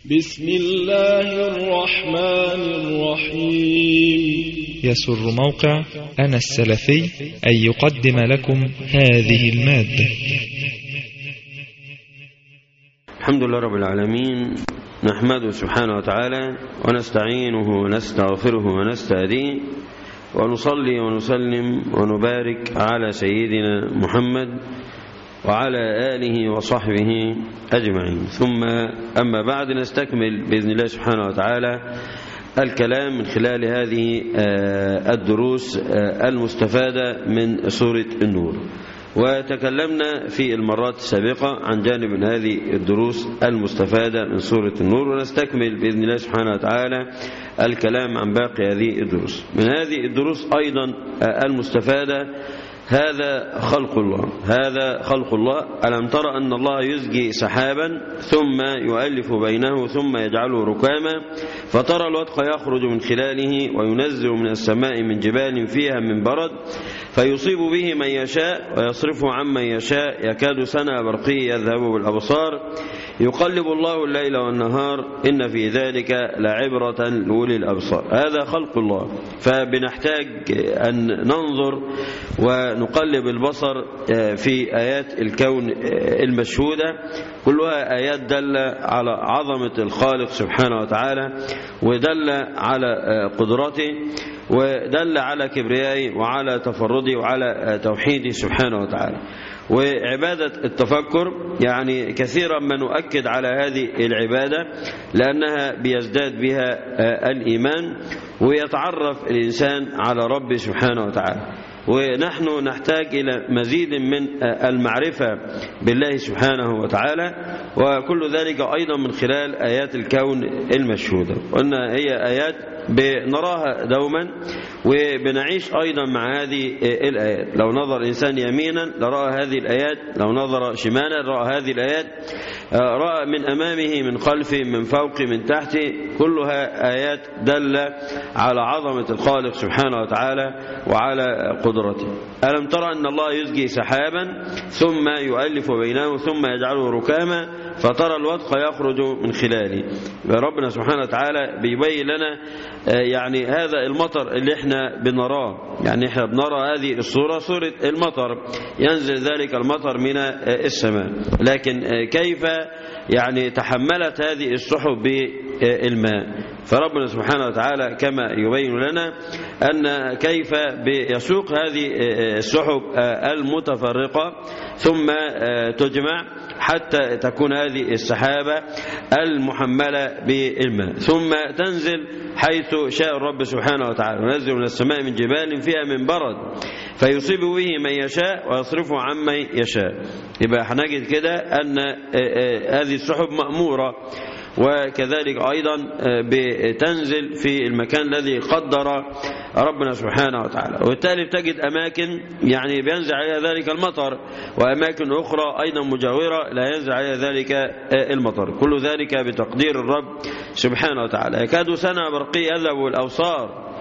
بسم الله الرحمن الرحيم يسر موقع أنا السلفي أن يقدم لكم هذه المادة الحمد لله رب العالمين نحمده سبحانه وتعالى ونستعينه ونستغفره ونستهديه ونصلي ونسلم ونبارك على سيدنا محمد وعلى آله وصحبه أجمعين ثم أما بعد نستكمل بإذن الله سبحانه وتعالى الكلام من خلال هذه الدروس المستفادة من سورة النور وتكلمنا في المرات السابقة عن جانب من هذه الدروس المستفادة من سورة النور ونستكمل بإذن الله سبحانه وتعالى الكلام عن باقي هذه الدروس من هذه الدروس أيضا المستفادة هذا خلق الله هذا خلق الله ألم ترى أن الله يزجي سحابا ثم يؤلف بينه ثم يجعله ركاما فترى الودق يخرج من خلاله وينزل من السماء من جبال فيها من برد فيصيب به من يشاء ويصرفه عمن يشاء يكاد سنة برقي يذهب بالأبصار يقلب الله الليل والنهار إن في ذلك لعبرة لأولي الأبصار هذا خلق الله فبنحتاج أن ننظر ونقلب البصر في آيات الكون المشهودة كلها آيات دل على عظمة الخالق سبحانه وتعالى ودل على قدرته ودل على كبريائه وعلى تفرده وعلى توحيده سبحانه وتعالى وعبادة التفكر يعني كثيرا ما نؤكد على هذه العبادة لأنها بيزداد بها الإيمان ويتعرف الإنسان على ربه سبحانه وتعالى ونحن نحتاج إلى مزيد من المعرفة بالله سبحانه وتعالى وكل ذلك أيضا من خلال آيات الكون المشهودة قلنا هي آيات بنراها دوما وبنعيش أيضا مع هذه الآيات لو نظر الإنسان يمينا لرأى هذه الآيات لو نظر شمالا رأى هذه الآيات رأى من أمامه من خلفه من فوقه من تحته كلها آيات دل على عظمة الخالق سبحانه وتعالى وعلى قدرته ألم ترى أن الله يزجي سحابا ثم يؤلف بينه ثم يجعله ركاما فترى الودق يخرج من خلاله ربنا سبحانه وتعالى بيبين لنا يعني هذا المطر اللي احنا بنراه يعني احنا بنرى هذه الصورة صورة المطر ينزل ذلك المطر من السماء لكن كيف يعني تحملت هذه السحب بالماء فربنا سبحانه وتعالى كما يبين لنا أن كيف يسوق هذه السحب المتفرقة ثم تجمع حتى تكون هذه السحابة المحملة بالماء ثم تنزل حيث شاء الرب سبحانه وتعالى ونزل من السماء من جبال فيها من برد فيصيب به من يشاء ويصرفه عمن يشاء يبقى هنجد كده أن هذه السحب مأمورة وكذلك أيضا بتنزل في المكان الذي قدر ربنا سبحانه وتعالى وبالتالي بتجد أماكن يعني بينزل عليها ذلك المطر وأماكن أخرى أيضا مجاورة لا ينزل عليها ذلك المطر كل ذلك بتقدير الرب سبحانه وتعالى يكاد سنة برقي يذهب الأوصار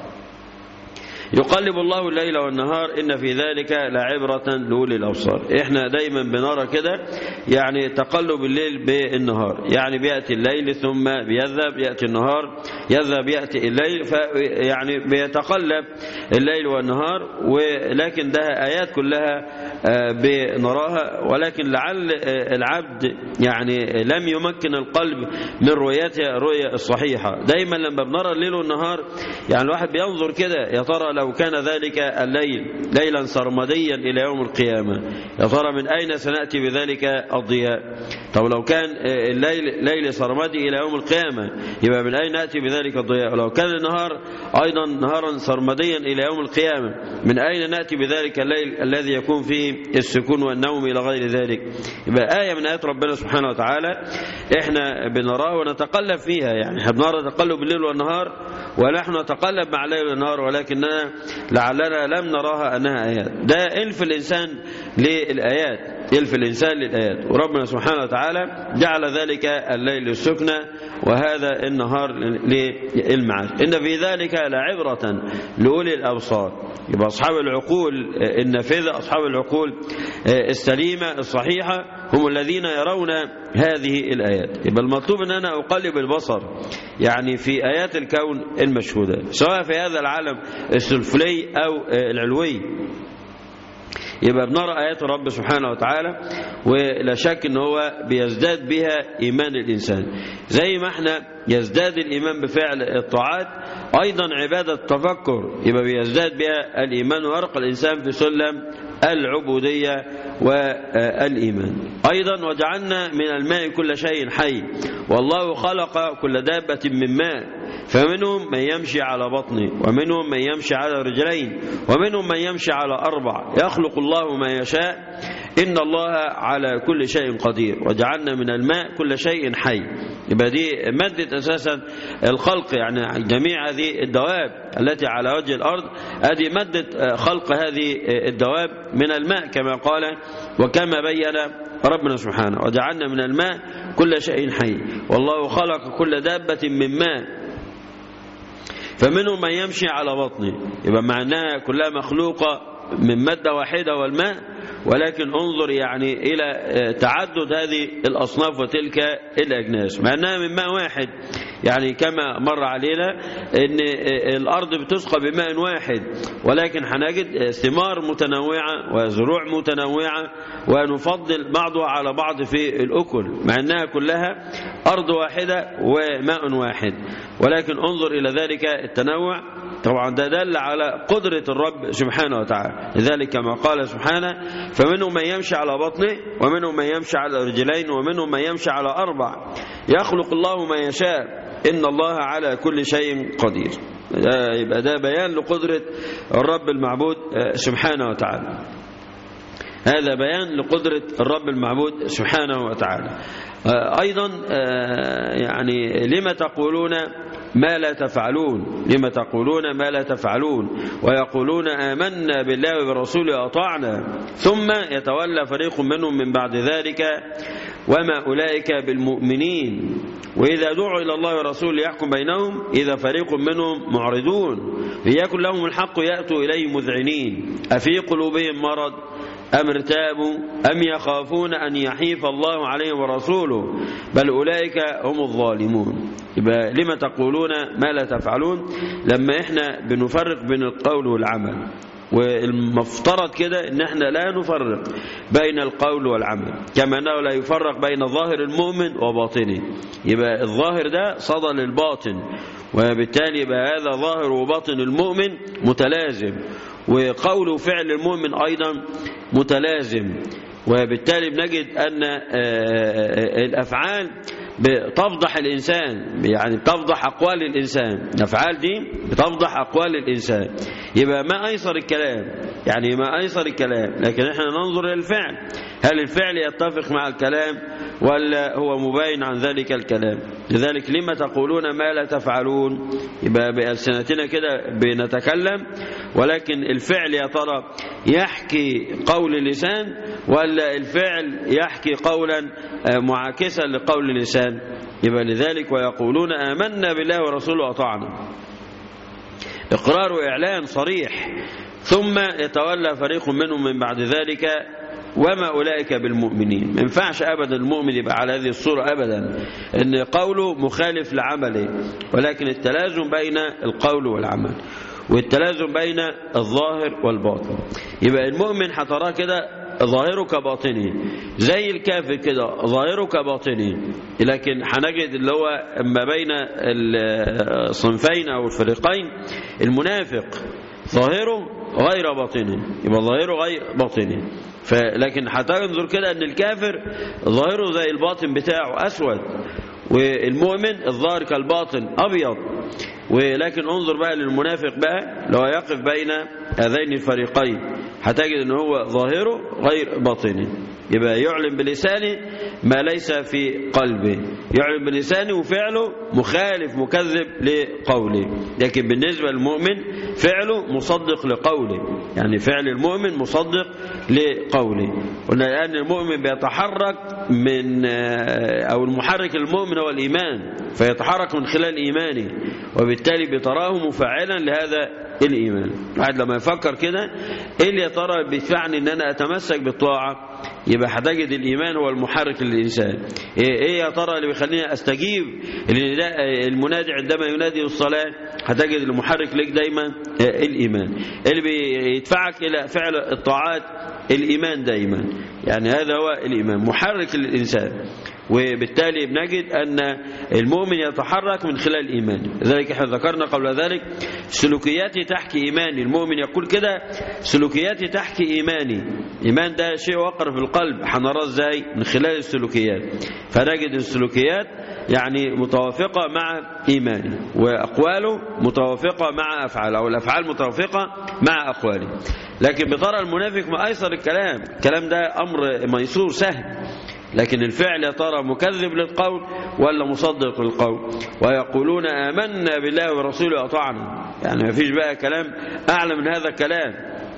يقلب الله الليل والنهار إن في ذلك لعبرة لأولي الأبصار إحنا دايما بنرى كده يعني تقلب الليل بالنهار يعني بيأتي الليل ثم بيذهب يأتي النهار يذهب يأتي الليل يعني بيتقلب الليل والنهار ولكن ده آيات كلها بنراها ولكن لعل العبد يعني لم يمكن القلب من رؤيتها الرؤية الصحيحة دايما لما بنرى الليل والنهار يعني الواحد بينظر كده يا ترى لو كان ذلك الليل ليلا سرمديا إلى يوم القيامة يا ترى من أين سنأتي بذلك الضياء طب لو كان الليل ليل سرمدي إلى يوم القيامة يبقى من أين نأتي بذلك الضياء ولو كان النهار أيضا نهارا سرمديا إلى يوم القيامة من أين نأتي بذلك الليل الذي يكون فيه السكون والنوم إلى غير ذلك يبقى آية من آيات ربنا سبحانه وتعالى إحنا بنراه ونتقلب فيها يعني احنا بنرى تقلب الليل والنهار ونحن نتقلب مع الليل والنهار ولكننا لعلنا لم نراها أنها آيات ده إلف الإنسان للآيات يلفي الإنسان للآيات وربنا سبحانه وتعالى جعل ذلك الليل السكنى وهذا النهار للمعاش إن في ذلك لعبرة لأولي الأبصار يبقى أصحاب العقول النافذة أصحاب العقول السليمة الصحيحة هم الذين يرون هذه الآيات يبقى المطلوب أن أنا أقلب البصر يعني في آيات الكون المشهودة سواء في هذا العالم السلفلي أو العلوي يبقى بنرى آيات الرب سبحانه وتعالى ولا شك ان هو بيزداد بها إيمان الإنسان زي ما احنا يزداد الإيمان بفعل الطاعات أيضا عبادة التفكر يبقى بيزداد بها الإيمان ويرقى الإنسان في سلم العبودية والإيمان أيضا وجعلنا من الماء كل شيء حي والله خلق كل دابة من ماء فمنهم من يمشي على بطنه ومنهم من يمشي على رجلين ومنهم من يمشي على أربع يخلق الله ما يشاء إن الله على كل شيء قدير وجعلنا من الماء كل شيء حي يبقى دي مادة أساسا الخلق يعني جميع هذه الدواب التي على وجه الأرض هذه مادة خلق هذه الدواب من الماء كما قال وكما بين ربنا سبحانه وجعلنا من الماء كل شيء حي والله خلق كل دابة من ماء فمنهم من يمشي على بطنه يبقى معناها كلها مخلوقة من مادة واحدة والماء ولكن انظر يعني إلى تعدد هذه الأصناف وتلك الأجناس مع أنها من ماء واحد يعني كما مر علينا أن الأرض بتسقى بماء واحد ولكن هنجد ثمار متنوعة وزروع متنوعة ونفضل بعضها على بعض في الأكل مع أنها كلها أرض واحدة وماء واحد ولكن انظر إلى ذلك التنوع طبعا ده دل على قدرة الرب سبحانه وتعالى لذلك كما قال سبحانه فمنهم من يمشي على بطنه ومنهم من يمشي على رجلين ومنهم من يمشي على أربع يخلق الله ما يشاء إن الله على كل شيء قدير يبقى ده بيان لقدرة الرب المعبود سبحانه وتعالى هذا بيان لقدرة الرب المعبود سبحانه وتعالى أيضا يعني لما تقولون ما لا تفعلون لما تقولون ما لا تفعلون ويقولون آمنا بالله وبرسوله أطعنا ثم يتولى فريق منهم من بعد ذلك وما أولئك بالمؤمنين وإذا دعوا إلى الله ورسوله يحكم بينهم إذا فريق منهم معرضون ليكن لهم الحق يأتوا إليه مذعنين أفي قلوبهم مرض أم ارتابوا أم يخافون أن يحيف الله عليهم ورسوله بل أولئك هم الظالمون يبقى لما تقولون ما لا تفعلون لما احنا بنفرق بين القول والعمل والمفترض كده ان احنا لا نفرق بين القول والعمل كما انه لا يفرق بين ظاهر المؤمن وباطنه يبقى الظاهر ده صدى للباطن وبالتالي يبقى هذا ظاهر وباطن المؤمن متلازم وقول وفعل المؤمن أيضا متلازم وبالتالي بنجد أن الأفعال بتفضح الإنسان يعني بتفضح أقوال الإنسان الأفعال دي بتفضح أقوال الإنسان يبقى ما أيسر الكلام يعني ما أيسر الكلام لكن احنا ننظر للفعل هل الفعل يتفق مع الكلام ولا هو مباين عن ذلك الكلام لذلك لما تقولون ما لا تفعلون يبقى بألسنتنا كده بنتكلم ولكن الفعل يا ترى يحكي قول اللسان ولا الفعل يحكي قولا معاكسا لقول اللسان يبقى لذلك ويقولون آمنا بالله ورسوله أطعنا إقرار وإعلان صريح ثم يتولى فريق منهم من بعد ذلك وما أولئك بالمؤمنين ما ينفعش أبدا المؤمن يبقى على هذه الصورة أبدا أن قوله مخالف لعمله ولكن التلازم بين القول والعمل والتلازم بين الظاهر والباطن يبقى المؤمن هتراه كده ظاهره كباطني زي الكافر كده ظاهره كباطني لكن هنجد اللي هو ما بين الصنفين أو الفريقين المنافق ظاهره غير باطني يبقى ظاهره غير باطني لكن هتنظر كده ان الكافر ظاهره زي الباطن بتاعه اسود والمؤمن الظاهر كالباطن ابيض ولكن انظر بقى للمنافق بقى لو يقف بين هذين الفريقين هتجد ان هو ظاهره غير باطني يبقى يعلن بلسانه ما ليس في قلبه يعلن بلسانه وفعله مخالف مكذب لقوله لكن بالنسبة للمؤمن فعله مصدق لقوله يعني فعل المؤمن مصدق لقوله قلنا الآن المؤمن بيتحرك من أو المحرك المؤمن هو الإيمان فيتحرك من خلال إيمانه وبالتالي بتراه مفعلا لهذا الإيمان واحد لما يفكر كده إيه اللي يا ترى بيدفعني إن أنا أتمسك بالطاعة يبقى هتجد الإيمان هو المحرك للإنسان إيه يا ترى اللي بيخليني أستجيب المنادي عندما ينادي الصلاة هتجد المحرك لك دايما الإيمان اللي بيدفعك إلى فعل الطاعات الإيمان دايما يعني هذا هو الإيمان محرك للإنسان وبالتالي بنجد أن المؤمن يتحرك من خلال إيمانه لذلك احنا ذكرنا قبل ذلك سلوكياتي تحكي إيماني المؤمن يقول كده سلوكياتي تحكي إيماني إيمان ده شيء وقر في القلب هنراه ازاي من خلال السلوكيات فنجد السلوكيات يعني متوافقة مع إيمانه وأقواله متوافقة مع أفعاله أو الأفعال متوافقة مع أقواله لكن بترى المنافق ما أيسر الكلام الكلام ده أمر ميسور سهل لكن الفعل يا ترى مكذب للقول ولا مصدق للقول ويقولون آمنا بالله ورسوله أطعنا يعني ما فيش بقى كلام أعلى من هذا الكلام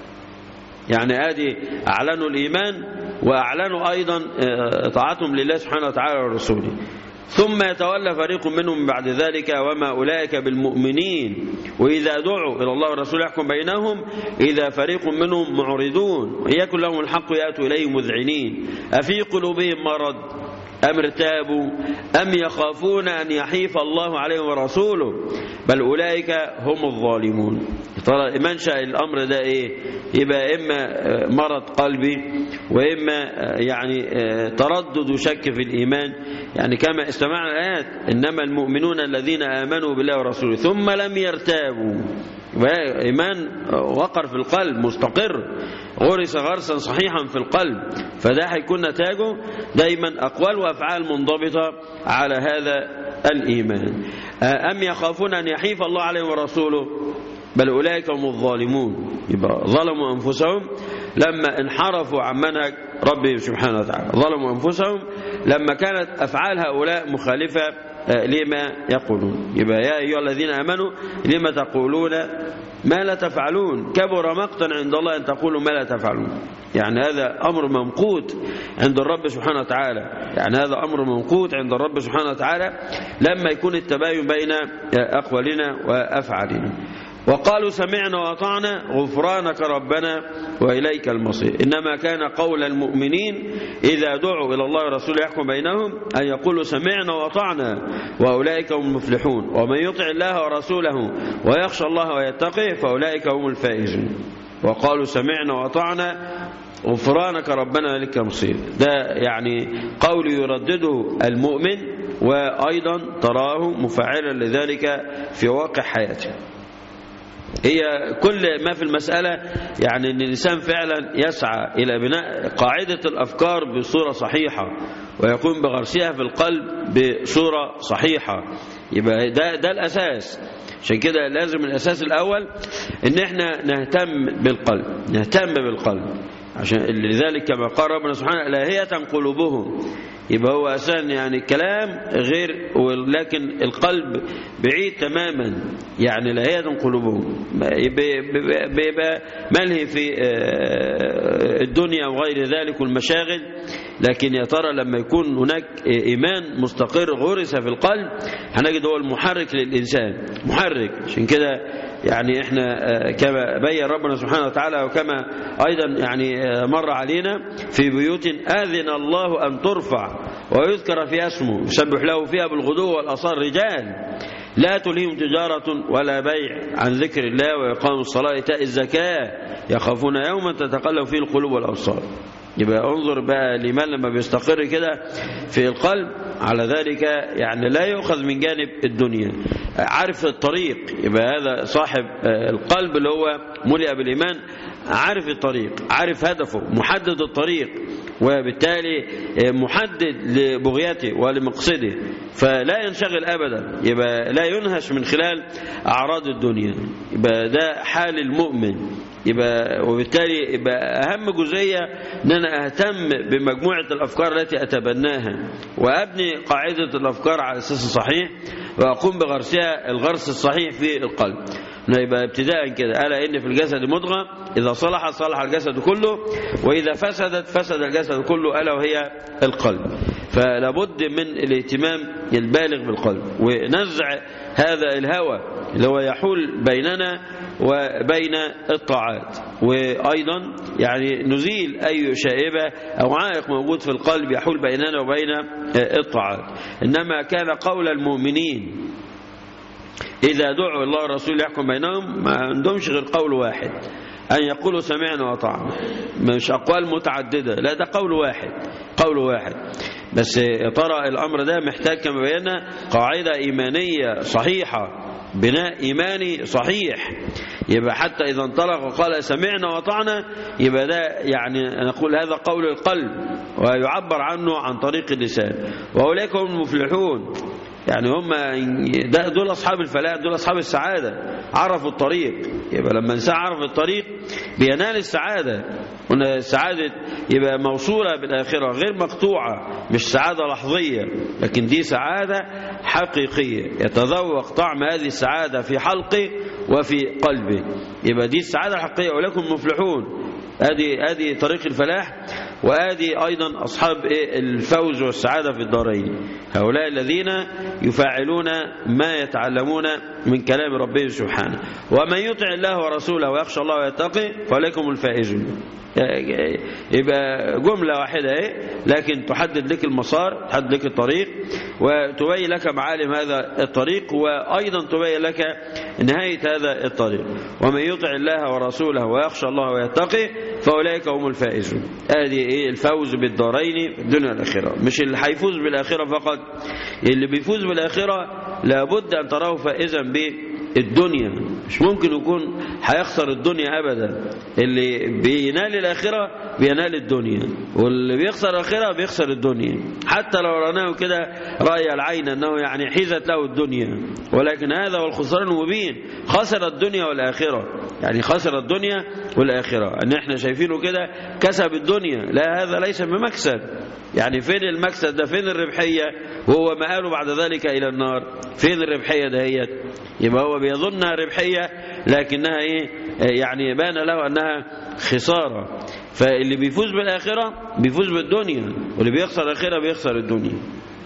يعني ادي أعلنوا الإيمان وأعلنوا أيضا طاعتهم لله سبحانه وتعالى ورسوله ثم يتولى فريق منهم من بعد ذلك وما أولئك بالمؤمنين وإذا دعوا إلى الله والرسول يحكم بينهم إذا فريق منهم معرضون ويكن لهم الحق يأتوا إليه مذعنين أفي قلوبهم مرض أم ارتابوا أم يخافون أن يحيف الله عليهم ورسوله بل أولئك هم الظالمون ترى منشأ الأمر ده إيه يبقى إما مرض قلبي وإما يعني تردد وشك في الإيمان يعني كما استمعنا الآيات إنما المؤمنون الذين آمنوا بالله ورسوله ثم لم يرتابوا إيمان وقر في القلب مستقر غرس غرسا صحيحا في القلب فده هيكون نتاجه دايما أقوال وأفعال منضبطة على هذا الإيمان أم يخافون أن يحيف الله عليهم ورسوله بل أولئك هم الظالمون يبقى ظلموا أنفسهم لما انحرفوا عن منهج ربهم سبحانه وتعالى ظلموا أنفسهم لما كانت أفعال هؤلاء مخالفة لما يقولون يبقى يا أيها الذين آمنوا لما تقولون ما لا تفعلون كبر مقتا عند الله أن تقولوا ما لا تفعلون يعني هذا أمر ممقوت عند الرب سبحانه وتعالى يعني هذا أمر ممقوت عند الرب سبحانه وتعالى لما يكون التباين بين أقوالنا وأفعالنا وقالوا سمعنا وأطعنا غفرانك ربنا وإليك المصير إنما كان قول المؤمنين إذا دعوا إلى الله ورسوله يحكم بينهم أن يقولوا سمعنا وأطعنا وأولئك هم المفلحون ومن يطع الله ورسوله ويخشى الله ويتقه فأولئك هم الفائزون وقالوا سمعنا وأطعنا غفرانك ربنا وإليك المصير ده يعني قول يردده المؤمن وأيضا تراه مفعلا لذلك في واقع حياته هي كل ما في المسألة يعني أن الإنسان فعلا يسعى إلى بناء قاعدة الأفكار بصورة صحيحة ويكون بغرسها في القلب بصورة صحيحة يبقى ده, ده الأساس عشان كده لازم الأساس الأول أن احنا نهتم بالقلب نهتم بالقلب عشان لذلك كما قال ربنا سبحانه لاهية قلوبهم يبقى هو أساسا يعني الكلام غير ولكن القلب بعيد تماما يعني لاهية قلوبهم بيبقى ملهي في الدنيا وغير ذلك والمشاغل لكن يا ترى لما يكون هناك إيمان مستقر غرس في القلب هنجد هو المحرك للإنسان محرك عشان كده يعني احنا كما بين ربنا سبحانه وتعالى وكما ايضا يعني مر علينا في بيوت اذن الله ان ترفع ويذكر فيها اسمه يسبح له فيها بالغدو والاصال رجال لا تلههم تجارة ولا بيع عن ذكر الله وإقام الصلاة إيتاء الزكاة يخافون يوما تتقلب فيه القلوب والأبصار يبقى انظر بقى لمن لما بيستقر كده في القلب على ذلك يعني لا يؤخذ من جانب الدنيا عارف الطريق يبقى هذا صاحب القلب اللي هو ملئ بالإيمان عارف الطريق عارف هدفه محدد الطريق وبالتالي محدد لبغيته ولمقصده فلا ينشغل أبدا يبقى لا ينهش من خلال أعراض الدنيا يبقى ده حال المؤمن يبقى وبالتالي يبقى أهم جزئية أن أنا أهتم بمجموعة الأفكار التي أتبناها وأبني قاعدة الأفكار على أساس صحيح وأقوم بغرسها الغرس الصحيح في القلب يبقى ابتداء كده ألا إن في الجسد مضغة إذا صلح صلح الجسد كله وإذا فسدت فسد الجسد كله ألا وهي القلب فلابد من الاهتمام البالغ بالقلب ونزع هذا الهوى اللي هو يحول بيننا وبين الطاعات وأيضا يعني نزيل أي شائبة أو عائق موجود في القلب يحول بيننا وبين الطاعات إنما كان قول المؤمنين إذا دعوا الله ورسوله يحكم بينهم ما عندهمش غير قول واحد أن يقولوا سمعنا وطعنا مش أقوال متعددة لا ده قول واحد قول واحد بس يا ترى الأمر ده محتاج كما بينا قاعدة إيمانية صحيحة بناء إيماني صحيح يبقى حتى إذا انطلق وقال سمعنا وطعنا يبقى ده يعني نقول هذا قول القلب ويعبر عنه عن طريق اللسان وأولئك هم المفلحون يعني هم ده دول أصحاب الفلاح دول أصحاب السعادة عرفوا الطريق يبقى لما الإنسان عرف الطريق بينال السعادة هنا السعادة يبقى موصولة بالآخرة غير مقطوعة مش سعادة لحظية لكن دي سعادة حقيقية يتذوق طعم هذه السعادة في حلقه وفي قلبه يبقى دي السعادة الحقيقية ولكم مفلحون هذه هذه طريق الفلاح وهذه أيضا أصحاب الفوز والسعادة في الدارين هؤلاء الذين يفاعلون ما يتعلمون من كلام ربهم سبحانه ومن يطع الله ورسوله ويخشى الله ويتقي فليكم الفائزون يبقى جملة واحدة ايه لكن تحدد لك المسار تحدد لك الطريق وتبين لك معالم هذا الطريق وأيضا تبين لك نهاية هذا الطريق ومن يطع الله ورسوله ويخشى الله ويتقي فأولئك هم الفائزون هذه ايه الفوز بالدارين الدنيا والآخرة مش اللي هيفوز بالآخرة فقط اللي بيفوز بالآخرة لابد أن تراه فائزا به الدنيا مش ممكن يكون هيخسر الدنيا أبدا اللي بينال الآخرة بينال الدنيا واللي بيخسر الآخرة بيخسر الدنيا حتى لو رأناه كده رأي العين أنه يعني حيزت له الدنيا ولكن هذا هو الخسران المبين خسر الدنيا والآخرة يعني خسر الدنيا والآخرة أن احنا شايفينه كده كسب الدنيا لا هذا ليس بمكسب يعني فين المكسب ده فين الربحية وهو مآله بعد ذلك إلى النار فين الربحية دهيت يبقى هو بيظنها ربحية لكنها إيه يعني بان له أنها خسارة فاللي بيفوز بالآخرة بيفوز بالدنيا واللي بيخسر الآخرة بيخسر الدنيا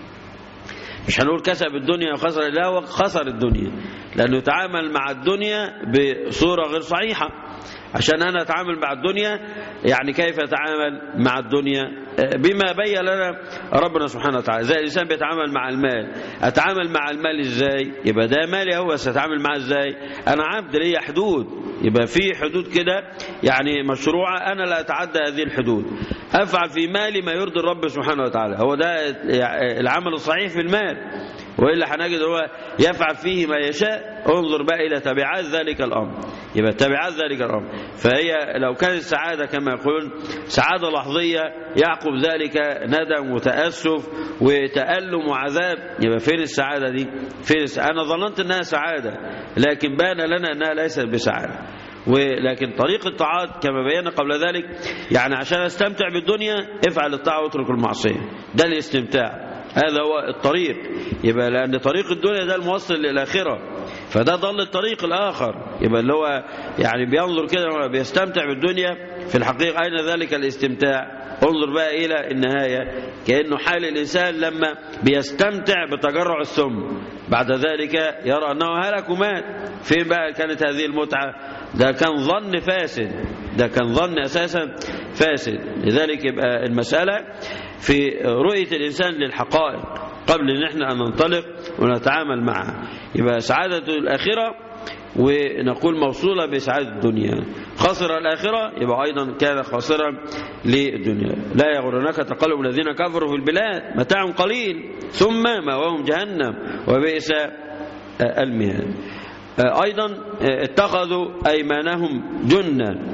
مش هنقول كسب الدنيا وخسر لا هو خسر الدنيا لأنه يتعامل مع الدنيا بصورة غير صحيحة عشان أنا أتعامل مع الدنيا يعني كيف أتعامل مع الدنيا بما بين لنا ربنا سبحانه وتعالى زي الإنسان بيتعامل مع المال أتعامل مع المال إزاي يبقى ده مالي هو سأتعامل معه إزاي أنا عبد ليا حدود يبقى في حدود كده يعني مشروعة أنا لا أتعدى هذه الحدود أفعل في مالي ما يرضي الرب سبحانه وتعالى هو ده العمل الصحيح في المال وإلا هنجد هو يفعل فيه ما يشاء انظر بقى إلى تبعات ذلك الأمر يبقى تبعات ذلك الأمر فهي لو كانت السعادة كما يقولون سعادة لحظية يعقب ذلك ندم وتأسف وتألم وعذاب يبقى فين السعادة دي فين السعادة؟ أنا ظننت أنها سعادة لكن بان لنا أنها ليست بسعادة ولكن طريق الطاعات كما بينا قبل ذلك يعني عشان استمتع بالدنيا افعل الطاعة واترك المعصية ده الاستمتاع هذا هو الطريق يبقى لأن طريق الدنيا ده الموصل للآخرة فده ضل الطريق الآخر يبقى اللي هو يعني بينظر كده بيستمتع بالدنيا في الحقيقة أين ذلك الاستمتاع انظر بقى إلى النهاية كأنه حال الإنسان لما بيستمتع بتجرع السم بعد ذلك يرى أنه هلك ومات فين بقى كانت هذه المتعة ده كان ظن فاسد ده كان ظن أساسا فاسد لذلك يبقى المسألة في رؤية الإنسان للحقائق قبل ان احنا ان ننطلق ونتعامل معها يبقى سعادة الآخرة ونقول موصولة بسعادة الدنيا خسر الآخرة يبقى أيضا كان خاسرا للدنيا لا يغرنك تقلب الذين كفروا في البلاد متاع قليل ثم مأواهم جهنم وبئس المهاد أيضا اتخذوا أيمانهم جنة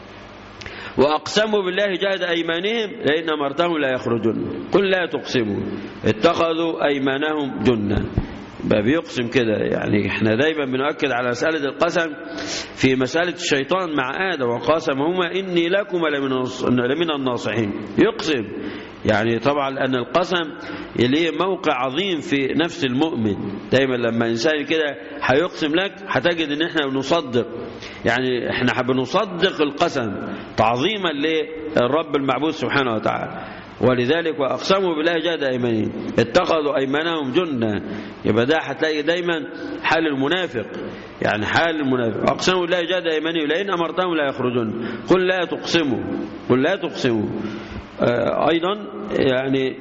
وأقسموا بالله جهد أيمانهم لئن أمرتهم لا يخرجون قل لا تقسموا اتخذوا أيمانهم جنة بقى بيقسم كده يعني احنا دايما بنؤكد على مسألة القسم في مسألة الشيطان مع آدم وقاسمهما إني لكما لمن لمن الناصحين يقسم يعني طبعا لأن القسم ليه موقع عظيم في نفس المؤمن دايما لما إنسان كده هيقسم لك هتجد إن احنا بنصدق يعني احنا بنصدق القسم تعظيما للرب المعبود سبحانه وتعالى ولذلك واقسموا بالله جاد ايمانهم اتخذوا ايمانهم جنه يبقى ده هتلاقي دايما حال المنافق يعني حال المنافق اقسموا بالله جاد ايمانهم لئن امرتهم لا يخرجون قل لا تقسموا قل لا تقسموا آه ايضا يعني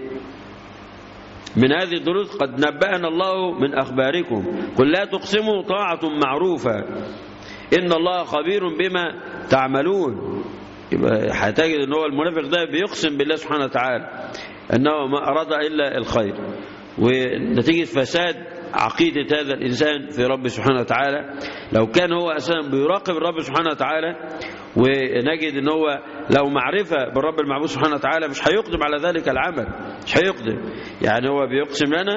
من هذه الدروس قد نبأنا الله من أخباركم قل لا تقسموا طاعة معروفة إن الله خبير بما تعملون يبقى هتجد ان هو المنافق ده بيقسم بالله سبحانه وتعالى انه ما اراد الا الخير ونتيجه فساد عقيدة هذا الإنسان في رب سبحانه وتعالى لو كان هو أساسا بيراقب الرب سبحانه وتعالى ونجد ان هو لو معرفة بالرب المعبود سبحانه وتعالى مش هيقدم على ذلك العمل مش هيقدم يعني هو بيقسم لنا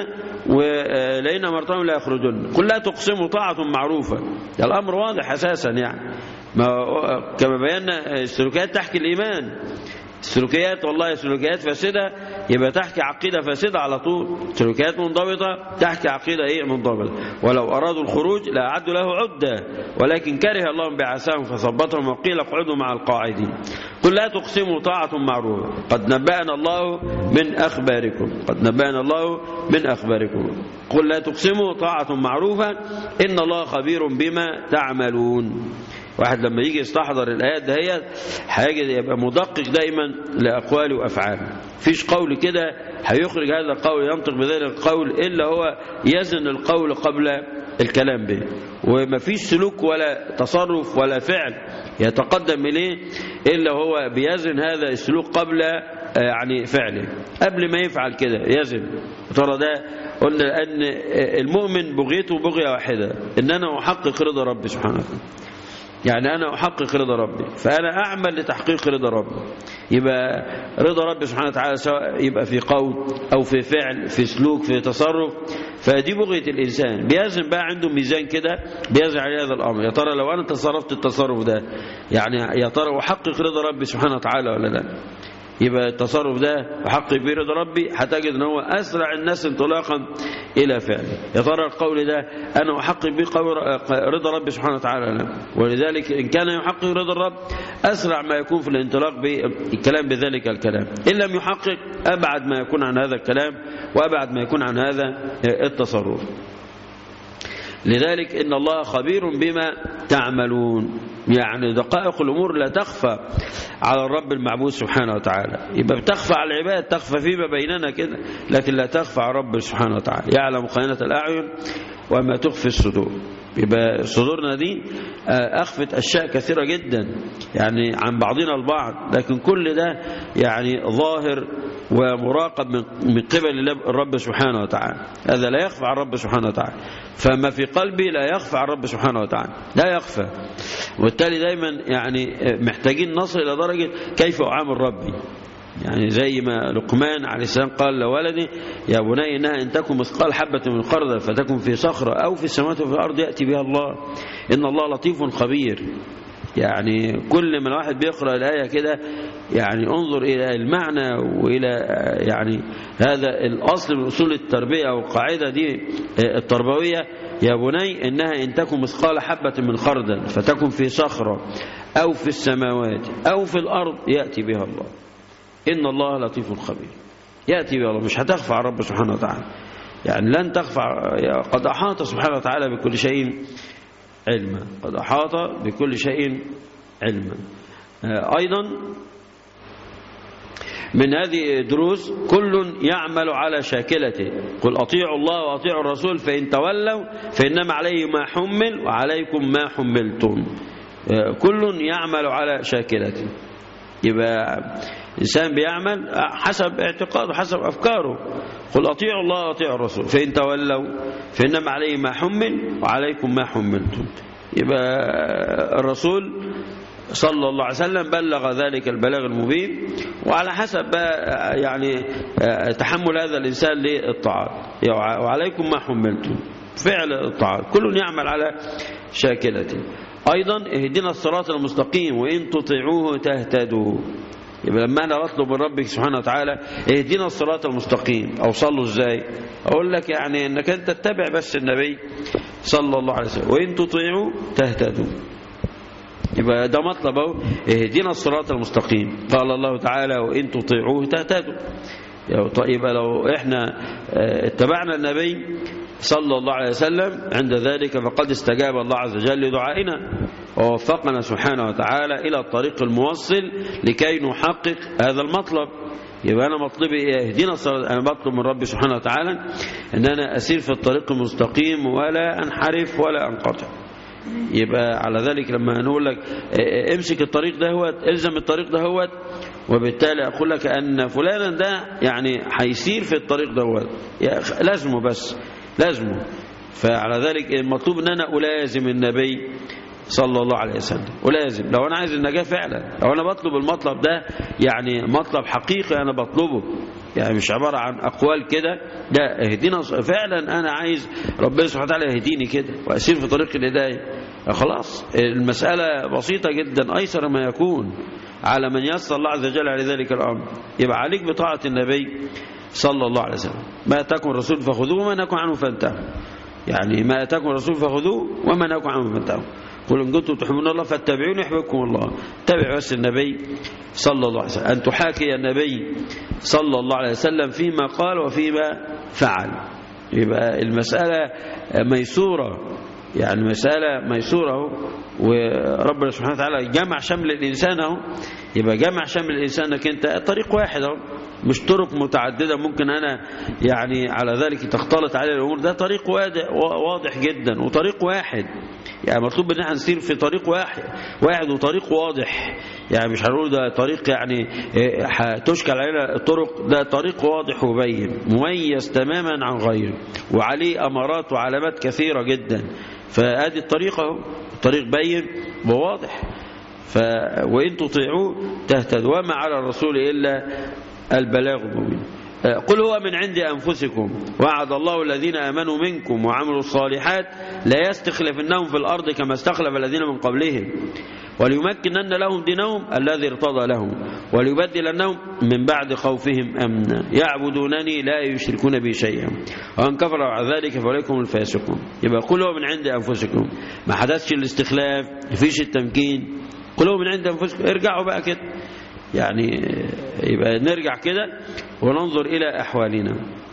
ولئن أمرتهم لا يخرجون قل لا تقسموا طاعة معروفة الأمر واضح أساسا يعني ما كما بينا السلوكيات تحكي الإيمان السلوكيات والله سلوكيات فاسدة يبقى تحكي عقيدة فاسدة على طول سلوكيات منضبطة تحكي عقيدة ايه منضبطة ولو أرادوا الخروج لأعدوا له عدة ولكن كره الله بعثاهم فثبتهم وقيل اقعدوا مع القاعدين قل لا تقسموا طاعة معروفة قد نبأنا الله من أخباركم قد نبأنا الله من أخباركم قل لا تقسموا طاعة معروفة إن الله خبير بما تعملون واحد لما يجي يستحضر الآيات دهيت هيجد يبقى مدقق دايما لأقواله وأفعاله فيش قول كده هيخرج هذا القول ينطق بذلك القول إلا هو يزن القول قبل الكلام به وما فيش سلوك ولا تصرف ولا فعل يتقدم إليه إلا هو بيزن هذا السلوك قبل يعني فعله قبل ما يفعل كده يزن ترى ده قلنا أن المؤمن بغيته بغية واحدة إن أنا أحقق رضا ربي سبحانه وتعالى يعني أنا أحقق رضا ربي فأنا أعمل لتحقيق رضا ربي يبقى رضا ربي سبحانه وتعالى سواء يبقى في قول أو في فعل في سلوك في تصرف فدي بغية الإنسان بيزن بقى عنده ميزان كده بيزن عليه هذا الأمر يا ترى لو أنا تصرفت التصرف ده يعني يا ترى أحقق رضا ربي سبحانه وتعالى ولا لا يبقى التصرف ده أحقق به رضا ربي هتجد ان هو أسرع الناس انطلاقا إلى فعله يا ترى القول ده أنا أحقق به رضا ربي سبحانه وتعالى لا ولذلك إن كان يحقق رضا الرب أسرع ما يكون في الانطلاق بالكلام بذلك الكلام إن لم يحقق أبعد ما يكون عن هذا الكلام وأبعد ما يكون عن هذا التصرف لذلك إن الله خبير بما تعملون يعني دقائق الأمور لا تخفى على الرب المعبود سبحانه وتعالى يبقى بتخفى على العباد تخفى فيما بيننا كده لكن لا تخفى على الرب سبحانه وتعالى يعلم خائنة الأعين وما تخفي الصدور يبقى صدورنا دي أخفت أشياء كثيرة جدا يعني عن بعضنا البعض لكن كل ده يعني ظاهر ومراقب من قبل الرب سبحانه وتعالى هذا لا يخفى على الرب سبحانه وتعالى فما في قلبي لا يخفى على الرب سبحانه وتعالى لا يخفى وبالتالي دايما يعني محتاجين نصل إلى درجة كيف أعامل ربي يعني زي ما لقمان عليه السلام قال لولده يا بني إنها إن تكن مثقال حبة من خردل فتكن في صخرة أو في السماوات وفي الأرض يأتي بها الله إن الله لطيف خبير يعني كل ما الواحد بيقرأ الآية كده يعني انظر إلى المعنى وإلى يعني هذا الأصل من أصول التربية أو القاعدة دي التربوية يا بني إنها إن تكن مثقال حبة من خردل فتكن في صخرة أو في السماوات أو في الأرض يأتي بها الله إن الله لطيف خبير يأتي بها الله مش هتخفى على رب سبحانه وتعالى يعني لن تخفى قد أحاط سبحانه وتعالى بكل شيء علما قد أحاط بكل شيء علما أيضا من هذه دروس كل يعمل على شاكلته قل أطيعوا الله وأطيعوا الرسول فإن تولوا فإنما عليه ما حمل وعليكم ما حملتم كل يعمل على شاكلته يبقى إنسان بيعمل حسب اعتقاده حسب أفكاره قل أطيعوا الله وأطيعوا الرسول فإن تولوا فإنما عليه ما حمل وعليكم ما حملتم يبقى الرسول صلى الله عليه وسلم بلغ ذلك البلاغ المبين وعلى حسب يعني تحمل هذا الإنسان للطاعات وعليكم ما حملتم فعل الطاعات كل يعمل على شاكلته أيضا اهدنا الصراط المستقيم وإن تطيعوه تهتدوا يبقى لما أنا بطلب من ربك سبحانه وتعالى اهدنا الصراط المستقيم أوصله إزاي أقول لك يعني أنك أنت تتبع بس النبي صلى الله عليه وسلم وإن تطيعوا تهتدوا يبقى ده مطلب اهو اهدنا الصراط المستقيم قال الله تعالى وإن تطيعوه تهتدوا يبقى لو احنا اتبعنا النبي صلى الله عليه وسلم عند ذلك فقد استجاب الله عز وجل لدعائنا ووفقنا سبحانه وتعالى إلى الطريق الموصل لكي نحقق هذا المطلب يبقى أنا مطلبي إيه اهدنا الصراط أنا بطلب من ربي سبحانه وتعالى أن أنا أسير في الطريق المستقيم ولا أنحرف ولا أنقطع يبقى على ذلك لما نقول لك امسك الطريق ده هو الزم الطريق ده هو وبالتالي أقول لك أن فلانا ده يعني هيسير في الطريق ده هو لازمه بس لازمه فعلى ذلك المطلوب أن أنا ألازم النبي صلى الله عليه وسلم ولازم لو أنا عايز النجاة فعلا لو أنا بطلب المطلب ده يعني مطلب حقيقي أنا بطلبه يعني مش عبارة عن أقوال كده لا اهدينا فعلا أنا عايز ربنا سبحانه وتعالى يهديني كده وأسير في طريق الهداية خلاص المسألة بسيطة جدا أيسر ما يكون على من يسر الله عز وجل على ذلك الأمر يبقى عليك بطاعة النبي صلى الله عليه وسلم ما أتاكم الرسول فخذوه وما نهاكم عنه فانتهوا يعني ما أتاكم الرسول فخذوه وما نهاكم عنه فانتهوا قل إن كنتم تحبون الله فاتبعوني يحببكم الله تبع بس النبي صلى الله عليه وسلم أن تحاكي النبي صلى الله عليه وسلم فيما قال وفيما فعل يبقى المسألة ميسورة يعني مسألة ميسورة وربنا سبحانه وتعالى جمع شمل الإنسان اهو يبقى جمع شمل الإنسان انك انت طريق واحد اهو مش طرق متعددة ممكن أنا يعني على ذلك تختلط عليه الأمور ده طريق واضح جدا وطريق واحد يعني مطلوب ان احنا نسير في طريق واحد واحد وطريق واضح يعني مش هنقول ده طريق يعني هتشكل علينا الطرق ده طريق واضح وبين مميز تماما عن غيره وعليه أمارات وعلامات كثيرة جدا فادي الطريق اهو الطريق بين وواضح ف وإن تطيعوه تهتدوا وما على الرسول إلا البلاغ المبين قل هو من عند أنفسكم وعد الله الذين آمنوا منكم وعملوا الصالحات لا يستخلفنهم في الأرض كما استخلف الذين من قبلهم وليمكنن لهم دينهم الذي ارتضى لهم وليبدلنهم من بعد خوفهم أمنا يعبدونني لا يشركون بي شيئا وأن كفر بعد ذلك فأولئكم الفاسقون يبقى قل هو من عند أنفسكم ما حدثش الاستخلاف ما فيش التمكين قل هو من عند أنفسكم ارجعوا بقى كده يعني يبقى نرجع كده وننظر إلى أحوالنا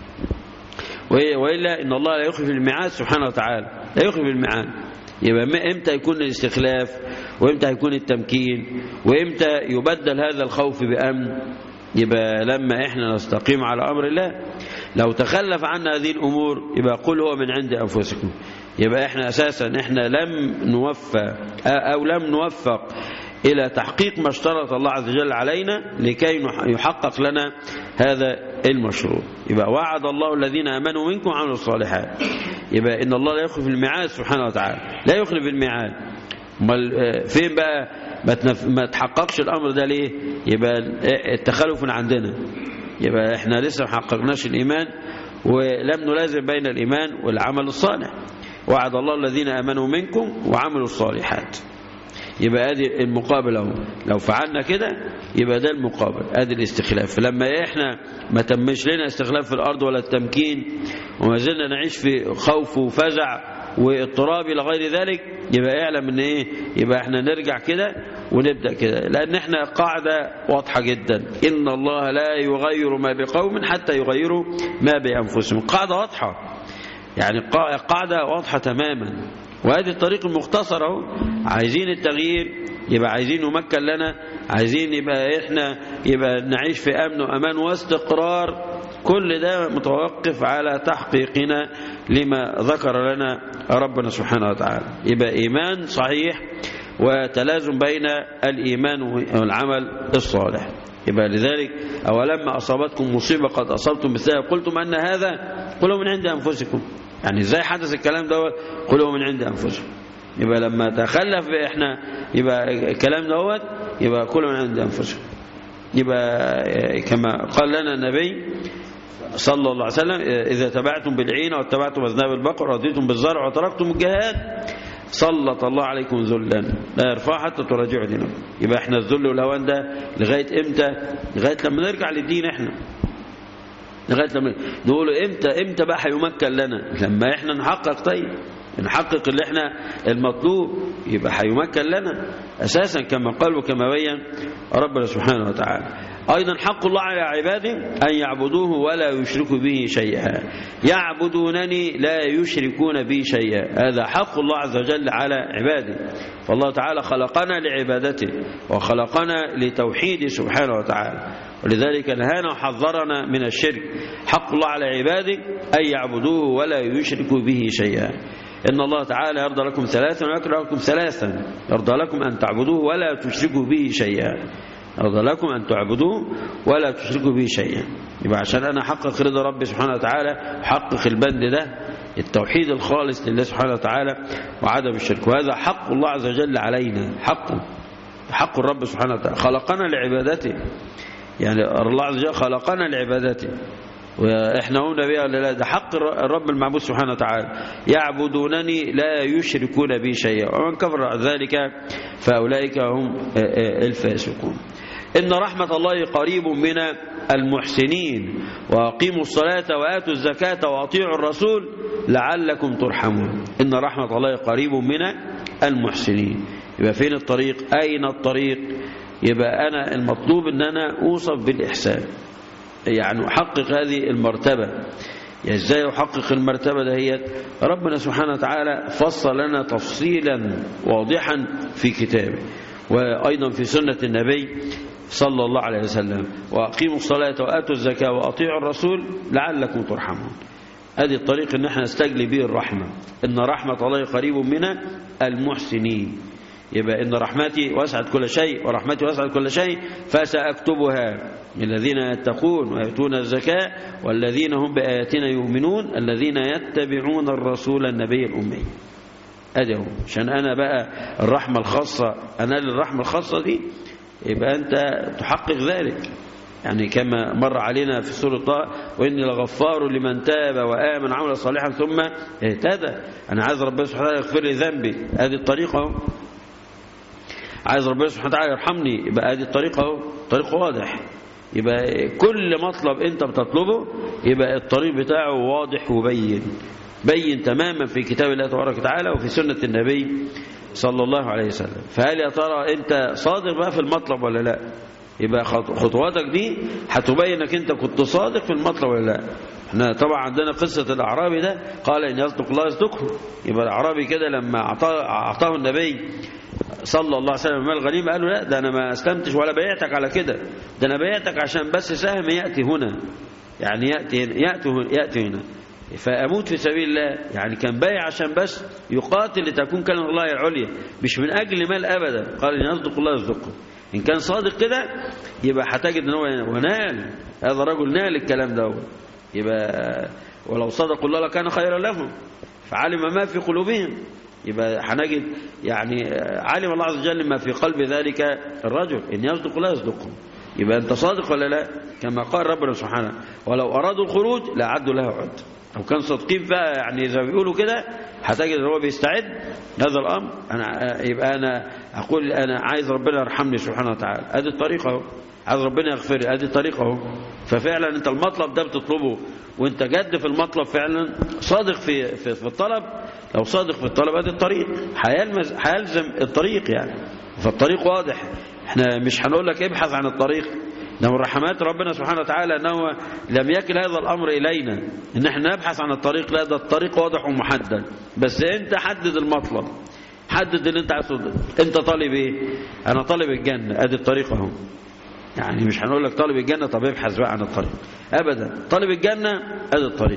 وإلا إن الله لا يخلف الميعاد سبحانه وتعالى لا يخلف الميعاد يبقى امتى يكون الاستخلاف وامتى يكون التمكين وامتى يبدل هذا الخوف بأمن يبقى لما احنا نستقيم على أمر الله لو تخلف عنا هذه الأمور يبقى قل هو من عند أنفسكم يبقى احنا أساسا احنا لم نوفق أو لم نوفق إلى تحقيق ما اشترط الله عز وجل علينا لكي يحقق لنا هذا المشروع يبقى وعد الله الذين آمنوا منكم وعملوا الصالحات يبقى إن الله لا يخلف الميعاد سبحانه وتعالى لا يخلف الميعاد امال فين بقى ما, تنف... ما تحققش الأمر ده ليه يبقى التخلف من عندنا يبقى احنا لسه ما حققناش الإيمان ولم نلازم بين الإيمان والعمل الصالح وعد الله الذين آمنوا منكم وعملوا الصالحات يبقى ادي المقابل اهو لو فعلنا كده يبقى ده المقابل ادي الاستخلاف فلما احنا ما تمش لنا استخلاف في الارض ولا التمكين وما زلنا نعيش في خوف وفزع واضطراب الى غير ذلك يبقى اعلم ان ايه يبقى احنا نرجع كده ونبدا كده لان احنا قاعده واضحه جدا ان الله لا يغير ما بقوم حتى يغيروا ما بانفسهم قاعده واضحه يعني قاعده واضحه تماما وهذه الطريق المختصر اهو عايزين التغيير يبقى عايزين يمكن لنا عايزين يبقى احنا يبقى نعيش في امن وامان واستقرار كل ده متوقف على تحقيقنا لما ذكر لنا ربنا سبحانه وتعالى يبقى ايمان صحيح وتلازم بين الايمان والعمل الصالح يبقى لذلك أولما أصابتكم مصيبة قد أصبتم مثلها قلتم أن هذا قلوا من عند أنفسكم يعني ازاي حدث الكلام دوت قلوا من عند انفسهم يبقى لما تخلف احنا يبقى الكلام دوت يبقى كله من عند انفسهم يبقى كما قال لنا النبي صلى الله عليه وسلم إذا تبعتم بالعين واتبعتم أذناب البقر ورضيتم بالزرع وتركتم الجهاد سلط الله عليكم ذلا لا يرفع حتى تراجعوا دينكم يبقى احنا الذل والهوان ده لغاية امتى لغاية لما نرجع للدين احنا لغاية لما نقول امتى امتى بقى هيمكن لنا لما احنا نحقق طيب نحقق اللي احنا المطلوب يبقى هيمكن لنا اساسا كما قال وكما بين ربنا سبحانه وتعالى ايضا حق الله على عباده ان يعبدوه ولا يشركوا به شيئا يعبدونني لا يشركون بي شيئا هذا حق الله عز وجل على عباده فالله تعالى خلقنا لعبادته وخلقنا لتوحيده سبحانه وتعالى ولذلك نهانا وحذرنا من الشرك حق الله على عباده أن يعبدوه ولا يشركوا به شيئا إن الله تعالى يرضى لكم ثلاثا ويكره لكم ثلاثا يرضى لكم أن تعبدوه ولا تشركوا به شيئا يرضى لكم أن تعبدوه ولا تشركوا به شيئا يبقى عشان أنا أحقق رضا ربي سبحانه وتعالى أحقق البند ده التوحيد الخالص لله سبحانه وتعالى وعدم الشرك وهذا حق الله عز وجل علينا حقه حق الرب سبحانه وتعالى خلقنا لعبادته يعني الله عز وجل خلقنا لعبادته واحنا قلنا بها ولا لا ده حق الرب المعبود سبحانه وتعالى يعبدونني لا يشركون بي شيئا ومن كفر ذلك فاولئك هم الفاسقون ان رحمه الله قريب من المحسنين واقيموا الصلاه واتوا الزكاه واطيعوا الرسول لعلكم ترحمون ان رحمه الله قريب من المحسنين يبقى فين الطريق اين الطريق يبقى انا المطلوب ان انا اوصف بالاحسان يعني أحقق هذه المرتبة يعني ازاي أحقق المرتبة دهيت ربنا سبحانه وتعالى فصل لنا تفصيلا واضحا في كتابه وأيضا في سنة النبي صلى الله عليه وسلم وأقيموا الصلاة وآتوا الزكاة وأطيعوا الرسول لعلكم ترحمون هذه الطريق ان احنا نستجلي به الرحمة ان رحمة الله قريب من المحسنين يبقى إن رحمتي وسعت كل شيء ورحمتي وسعت كل شيء فسأكتبها الذين يتقون ويأتون الزكاة والذين هم بآياتنا يؤمنون الذين يتبعون الرسول النبي الأمي أدهم عشان أنا بقى الرحمة الخاصة أنا للرحمة الخاصة دي يبقى أنت تحقق ذلك يعني كما مر علينا في سورة طه وإني لغفار لمن تاب وآمن عمل صالحا ثم اهتدى أنا عايز ربنا سبحانه وتعالى يغفر لي ذنبي هذه الطريقة عايز ربنا سبحانه وتعالى يرحمني يبقى هذه الطريقة اهو طريق واضح يبقى كل مطلب انت بتطلبه يبقى الطريق بتاعه واضح وبين بين تماما في كتاب الله تبارك وتعالى وفي سنة النبي صلى الله عليه وسلم فهل يا ترى انت صادق بقى في المطلب ولا لا يبقى خطواتك دي هتبين انك انت كنت صادق في المطلب ولا لا احنا طبعا عندنا قصة الأعرابي ده قال إن يصدق الله يصدقه يبقى الأعرابي كده لما أعطاه النبي صلى الله عليه وسلم مال غنيمة قال له لا ده أنا ما أسلمتش ولا بيعتك على كده ده أنا بيعتك عشان بس سهم يأتي هنا يعني يأتي هنا يأتي هنا, يأتي هنا فأموت في سبيل الله يعني كان بايع عشان بس يقاتل لتكون كلمة الله العليا مش من أجل مال أبدا قال إن يصدق الله يصدقه إن كان صادق كده يبقى هتجد إن هو ونال هذا الرجل نال الكلام ده يبقى ولو صدقوا الله لكان خيرا لهم فعلم ما في قلوبهم يبقى هنجد يعني علم الله عز وجل ما في قلب ذلك الرجل إن يصدق لا يصدقه يبقى أنت صادق ولا لا كما قال ربنا سبحانه ولو أرادوا الخروج لأعدوا له عد أو كان صادقين بقى يعني زي ما بيقولوا كده هتجد ان هو بيستعد هذا الأمر أنا يبقى أنا أقول أنا عايز ربنا يرحمني سبحانه وتعالى هذه الطريقة اهو عايز ربنا يغفر لي هذه الطريقة اهو ففعلا أنت المطلب ده بتطلبه وأنت جد في المطلب فعلا صادق في في, في الطلب لو صادق في الطلب هذه الطريق هيلمز هيلزم الطريق يعني فالطريق واضح احنا مش هنقول لك ابحث عن الطريق ده من رحمات ربنا سبحانه وتعالى انه لم يكل هذا الامر الينا ان احنا نبحث عن الطريق لا ده الطريق واضح ومحدد بس انت حدد المطلب حدد اللي انت عايز انت طالب ايه انا طالب الجنه ادي الطريق اهو يعني مش هنقول لك طالب الجنه طب ابحث بقى عن الطريق ابدا طالب الجنه ادي الطريق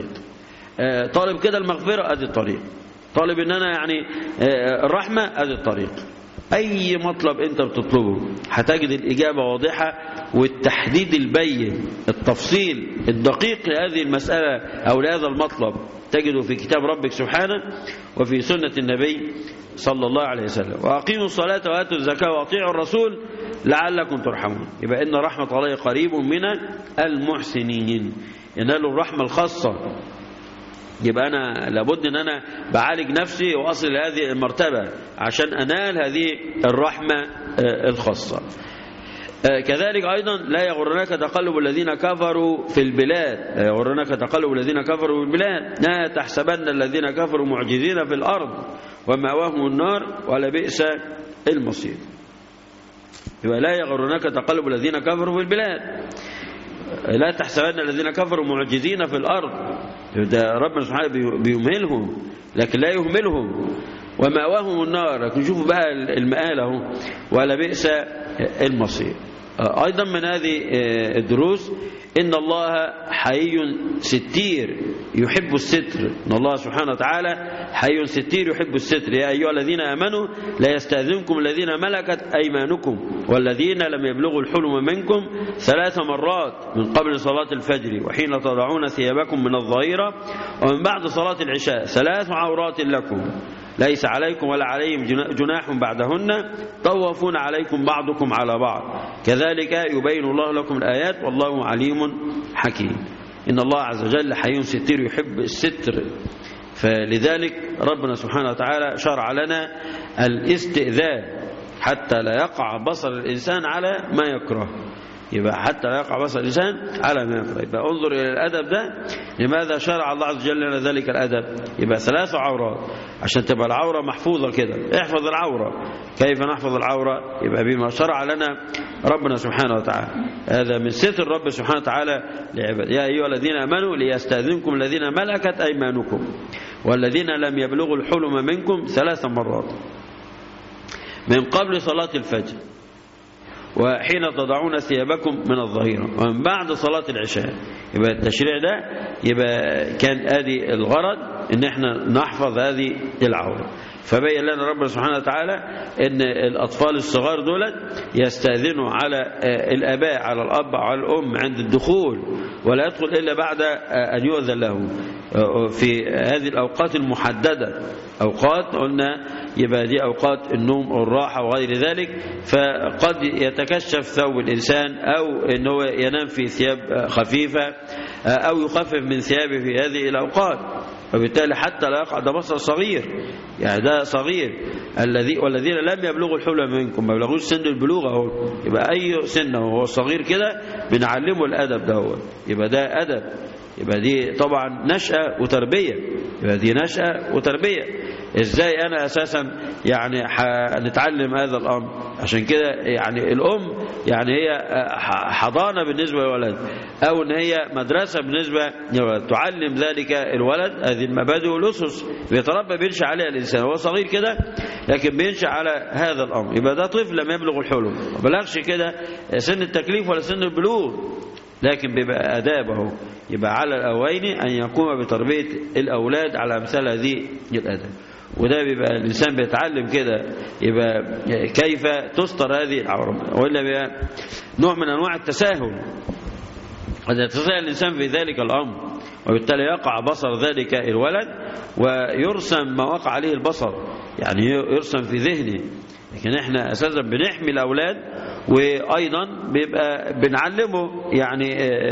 اه طالب كده المغفره ادي الطريق طالب ان انا يعني اه الرحمه ادي الطريق اي مطلب انت بتطلبه هتجد الاجابه واضحه والتحديد البين التفصيل الدقيق لهذه المساله او لهذا المطلب تجده في كتاب ربك سبحانه وفي سنه النبي صلى الله عليه وسلم واقيموا الصلاه واتوا الزكاه واطيعوا الرسول لعلكم ترحمون يبقى ان رحمه الله قريب من المحسنين ينالوا الرحمة الخاصة يبقى أنا لابد أن أنا بعالج نفسي وأصل لهذه المرتبة عشان أنال هذه الرحمة الخاصة كذلك أيضا لا يغرنك تقلب الذين كفروا في البلاد لا يغرنك تقلب الذين كفروا في البلاد لا تحسبن الذين كفروا معجزين في الأرض ومأواهم النار ولبئس المصير يبقى لا يغرنك تقلب الذين كفروا في البلاد لا تحسبن الذين كفروا معجزين في الأرض ده ربنا سبحانه بيمهلهم لكن لا يهملهم ومأواهم النار لكن شوفوا بقى المآل اهو ولا بئس المصير أيضا من هذه الدروس إن الله حي ستير يحب الستر إن الله سبحانه وتعالى حي ستير يحب الستر يا أيها الذين آمنوا لا يستأذنكم الذين ملكت أيمانكم والذين لم يبلغوا الحلم منكم ثلاث مرات من قبل صلاة الفجر وحين تضعون ثيابكم من الظهيرة ومن بعد صلاة العشاء ثلاث عورات لكم ليس عليكم ولا عليهم جناح بعدهن طوفون عليكم بعضكم على بعض كذلك يبين الله لكم الآيات والله عليم حكيم إن الله عز وجل حي ستير يحب الستر فلذلك ربنا سبحانه وتعالى شرع لنا الاستئذان حتى لا يقع بصر الإنسان على ما يكره يبقى حتى لا يقع بصر الإنسان على ما يكره يبقى انظر إلى الأدب ده لماذا شرع الله عز وجل لنا ذلك الأدب يبقى ثلاث عورات عشان تبقى العورة محفوظة كده احفظ العورة كيف نحفظ العورة يبقى بما شرع لنا ربنا سبحانه وتعالى هذا من ستر رب سبحانه وتعالى لعباد يا أيها الذين أمنوا ليستأذنكم الذين ملكت أيمانكم والذين لم يبلغوا الحلم منكم ثلاث مرات من قبل صلاة الفجر وحين تضعون ثيابكم من الظهيرة ومن بعد صلاة العشاء يبقى التشريع ده يبقى كان ادي الغرض ان احنا نحفظ هذه العورة فبين لنا ربنا سبحانه وتعالى ان الاطفال الصغار دول يستاذنوا على الاباء على الاب وعلى الام عند الدخول ولا يدخل الا بعد ان يؤذن له في هذه الاوقات المحدده اوقات قلنا يبقى دي اوقات النوم والراحه وغير ذلك فقد يتكشف ثوب الانسان او ان هو ينام في ثياب خفيفه او يخفف من ثيابه في هذه الاوقات وبالتالي حتى لا يقع ده بصر صغير يعني ده صغير الذي والذين لم يبلغوا الحلم منكم ما بلغوش سن البلوغ اهو يبقى اي سن وهو صغير كده بنعلمه الادب ده هو يبقى ده ادب يبقى دي طبعا نشأة وتربية يبقى دي نشأة وتربية ازاي انا اساسا يعني هنتعلم هذا الامر عشان كده يعني الام يعني هي حضانه بالنسبه للولد او ان هي مدرسه بالنسبه للولد تعلم ذلك الولد هذه المبادئ والاسس بيتربى بينشا عليها الانسان هو صغير كده لكن بينشا على هذا الامر يبقى ده طفل لم يبلغ الحلم ما بلغش كده سن التكليف ولا سن البلوغ لكن بيبقى آداب اهو يبقى على الأوين أن يقوم بتربية الأولاد على أمثال هذه الأداب وده بيبقى الإنسان بيتعلم كده يبقى كيف تستر هذه العورة وإلا بيبقى نوع من أنواع التساهل قد يتساهل الإنسان في ذلك الأمر وبالتالي يقع بصر ذلك الولد ويرسم ما وقع عليه البصر يعني يرسم في ذهنه لكن احنا اساسا بنحمي الاولاد وايضا بيبقى بنعلمه يعني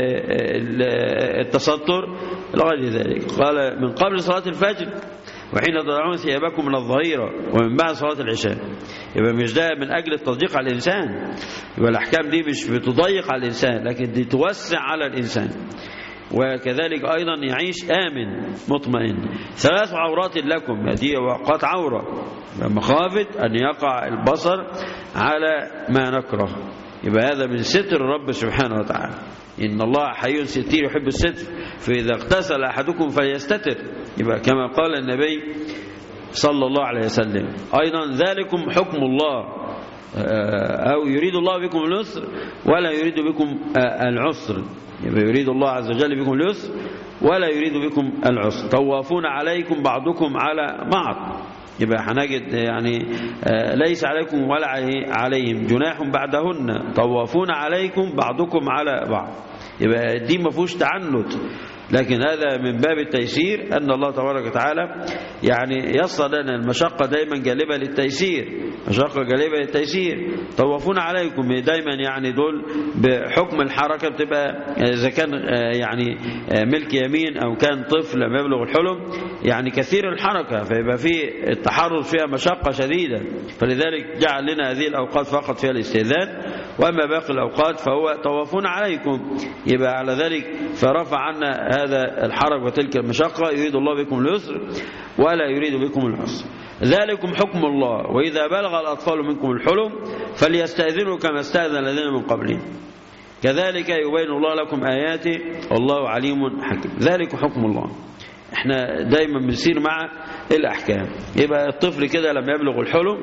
التستر لغير ذلك قال من قبل صلاه الفجر وحين تضعون ثيابكم من الظهيرة ومن بعد صلاة العشاء يبقى مش ده من أجل التضييق على الإنسان يبقى الأحكام دي مش بتضيق على الإنسان لكن دي توسع على الإنسان وكذلك أيضا يعيش آمن مطمئن ثلاث عورات لكم هذه أوقات عورة مخافة أن يقع البصر على ما نكره يبقى هذا من ستر الرب سبحانه وتعالى إن الله حي ستير يحب الستر فإذا اغتسل أحدكم فليستتر يبقى كما قال النبي صلى الله عليه وسلم أيضا ذلكم حكم الله أو يريد الله بكم اليسر ولا يريد بكم العسر يبقى يريد الله عز وجل بكم اليسر ولا يريد بكم العسر طوافون عليكم بعضكم على بعض يبقى هنجد يعني ليس عليكم ولا عليهم جناح بعدهن طوافون عليكم بعضكم على بعض يبقى دي ما فيهوش تعنت لكن هذا من باب التيسير أن الله تبارك وتعالى يعني يصل لنا المشقة دايما جالبة للتيسير مشقة جالبة للتيسير طوفون عليكم دايما يعني دول بحكم الحركة بتبقى إذا كان يعني ملك يمين أو كان طفل لما يبلغ الحلم يعني كثير الحركة فيبقى في التحرز فيها مشقة شديدة فلذلك جعل لنا هذه الأوقات فقط فيها الاستئذان وأما باقي الأوقات فهو طوفون عليكم يبقى على ذلك فرفع عنا هذا الحرج وتلك المشقة يريد الله بكم اليسر ولا يريد بكم العسر ذلكم حكم الله وإذا بلغ الأطفال منكم الحلم فليستأذنوا كما استأذن الذين من قبلهم كذلك يبين الله لكم آياته والله عليم حكيم ذلك حكم الله احنا دايما بنسير مع الأحكام يبقى الطفل كده لما يبلغ الحلم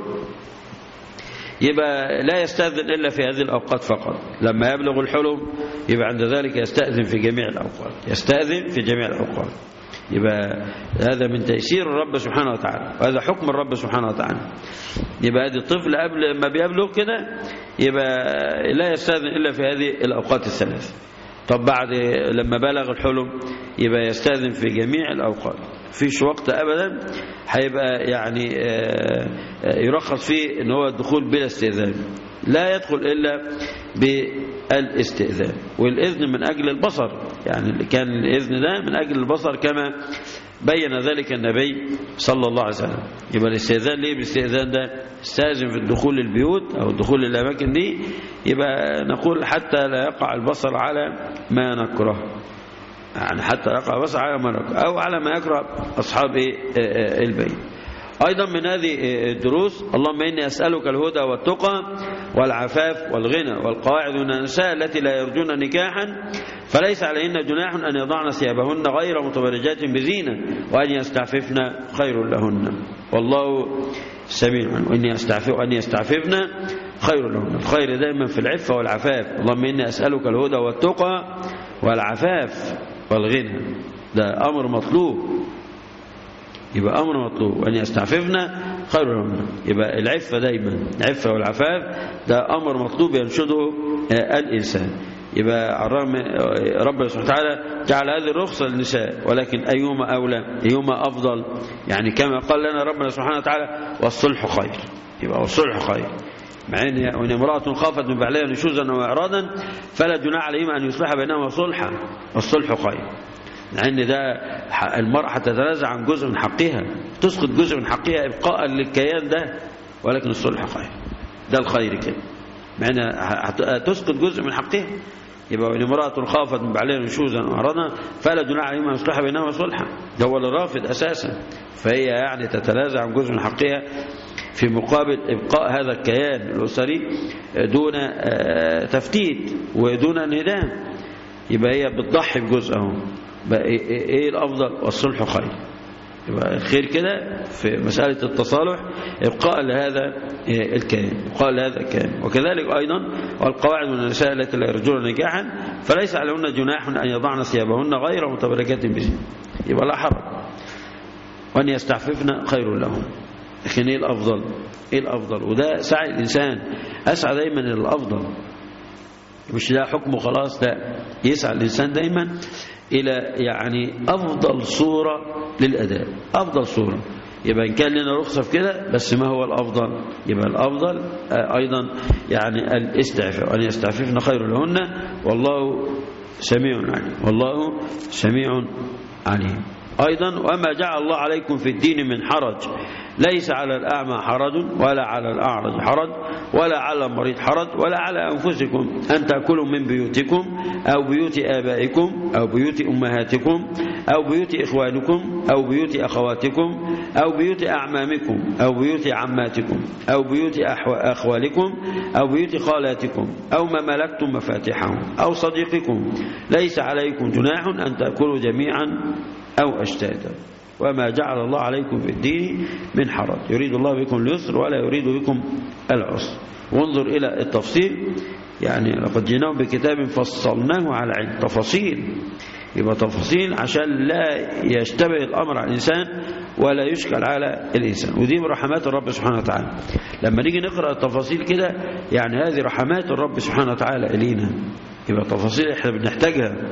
يبقى لا يستأذن إلا في هذه الأوقات فقط لما يبلغ الحلم يبقى عند ذلك يستأذن في جميع الأوقات يستأذن في جميع الأوقات يبقى هذا من تيسير الرب سبحانه وتعالى وهذا حكم الرب سبحانه وتعالى يبقى هذه الطفل قبل ما بيبلغ كده يبقى لا يستأذن إلا في هذه الأوقات الثلاث طب بعد لما بلغ الحلم يبقى يستأذن في جميع الأوقات فيش وقت أبدا هيبقى يعني يرخص فيه ان هو الدخول بلا استئذان لا يدخل إلا بالاستئذان والإذن من أجل البصر يعني كان الإذن ده من أجل البصر كما بين ذلك النبي صلى الله عليه وسلم يبقى الاستئذان ليه بالاستئذان ده استاذن في الدخول للبيوت أو الدخول للأماكن دي يبقى نقول حتى لا يقع البصر على ما نكره يعني حتى يقع البصر على ما نكره أو على ما يكره أصحاب البيت أيضا من هذه الدروس اللهم إني أسألك الهدى والتقى والعفاف والغنى والقواعد من النساء التي لا يرجون نكاحا فليس عليهن جناح أن يضعن ثيابهن غير متبرجات بزينة وأن يستعففن خير لهن والله سميع وإني أستعفف أن يستعففن خير لهن الخير دائما في العفة والعفاف اللهم إني أسألك الهدى والتقى والعفاف والغنى ده أمر مطلوب يبقى أمر مطلوب وأن يستعففنا خير لهن يبقى العفة دايما العفة والعفاف ده أمر مطلوب ينشده الإنسان يبقى الرغم ربنا سبحانه وتعالى جعل هذه الرخصة للنساء ولكن أيهما أولى أيهما أفضل يعني كما قال لنا ربنا سبحانه وتعالى والصلح خير يبقى والصلح خير مع ان وان امراه خافت من بعلها نشوزا او اعراضا فلا جناح عليهما ان يصلح بينهما صلحا والصلح خير لأن ده المرأة تتنازع عن جزء من حقها تسقط جزء من حقها إبقاء للكيان ده ولكن الصلح خير ده الخير كده مع أنها تسقط جزء من حقها يبقى وإن امرأة خافت من بعلها نشوزا وأعراضا فلا جناح عليهما أن يصلح بينهما صلحا ده هو الرافض أساسا فهي يعني تتنازع عن جزء من حقها في مقابل إبقاء هذا الكيان الأسري دون تفتيت ودون انهدام يبقى هي بتضحي بجزء اهو بقى ايه الافضل والصلح خير يبقى الخير كده في مسألة التصالح إبقاء لهذا الكيان إبقاء لهذا الكيان وكذلك أيضا والقواعد من النساء التي لا يرجون نكاحا فليس عليهن جناح أن يضعن ثيابهن غير متبركات بزين يبقى لا حرج وأن يستعففن خير لهم لكن إيه الأفضل إيه الأفضل وده سعي الإنسان أسعى دايما إلى الأفضل مش ده حكمه خلاص لا يسعى الإنسان دايما إلى يعني أفضل صورة للأداء أفضل صورة يبقى إن كان لنا رخصة في كده بس ما هو الأفضل يبقى الأفضل أيضا يعني الاستعفاف أن يستعففن خير لهن والله سميع عليم والله سميع عليم أيضا وما جعل الله عليكم في الدين من حرج ليس على الأعمى حرج ولا على الأعرج حرج ولا على المريض حرج ولا على أنفسكم أن تأكلوا من بيوتكم أو بيوت آبائكم أو بيوت أمهاتكم أو بيوت إخوانكم أو بيوت أخواتكم أو بيوت أعمامكم أو بيوت عماتكم أو بيوت أخوالكم أو بيوت خالاتكم أو ما ملكتم مفاتحهم أو صديقكم ليس عليكم جناح أن تأكلوا جميعا أو أشتاتا وما جعل الله عليكم في الدين من حرج يريد الله بكم اليسر ولا يريد بكم العسر وانظر إلى التفصيل يعني لقد جيناهم بكتاب فصلناه على علم تفاصيل يبقى تفاصيل عشان لا يشتبه الأمر على الإنسان ولا يشكل على الإنسان ودي من رحمات الرب سبحانه وتعالى لما نيجي نقرأ التفاصيل كده يعني هذه رحمات الرب سبحانه وتعالى إلينا يبقى تفاصيل احنا بنحتاجها